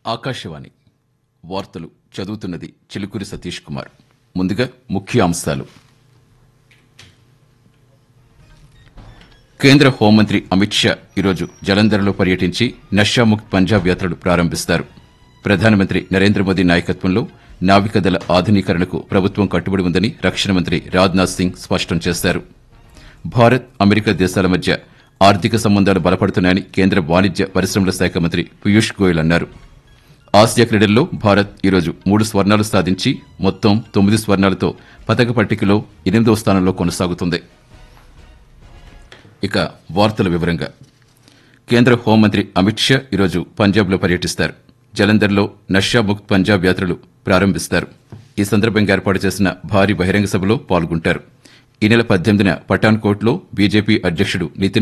ఆకాశవాణి వార్తలు చదువుతున్నది చిలుకూరి సతీష్ కుమార్ ముందుగా ముఖ్య అంశాలు కేంద్ర హోంమంత్రి అమిత్ షా ఈరోజు జలంధర్లో పర్యటించి నషాముక్త్ పంజాబ్ యాత్రను ప్రారంభిస్తారు ప్రధానమంత్రి నరేంద్ర మోదీ నాయకత్వంలో నావికాదళ ఆధునీకరణకు ప్రభుత్వం కట్టుబడి ఉందని రక్షణ మంత్రి రాజ్నాథ్ సింగ్ స్పష్టం చేశారు భారత్ అమెరికా దేశాల మధ్య ఆర్థిక సంబంధాలు బలపడుతున్నాయని కేంద్ర వాణిజ్య పరిశ్రమల శాఖ మంత్రి పీయూష్ గోయల్ అన్నారు ఆసియా క్రీడల్లో భారత్ ఈరోజు మూడు స్వర్ణాలు సాధించి మొత్తం తొమ్మిది స్వర్ణాలతో పతక పట్టికలో ఎనిమిదవ స్థానంలో కొనసాగుతుంది ఇక వార్తల వివరంగా కేంద్ర హోంమంత్రి అమిత్ షా ఈరోజు పంజాబ్లో పర్యటిస్తారు జలంధర్లో నషా ముక్త్ పంజాబ్ యాత్రలు ప్రారంభిస్తారు ఈ సందర్భంగా ఏర్పాటు చేసిన భారీ బహిరంగ సభలో పాల్గొంటారు ఈ నెల పద్దెనిమిదిన పఠాన్కోట్లో బీజేపీ అధ్యక్షుడు నితిన్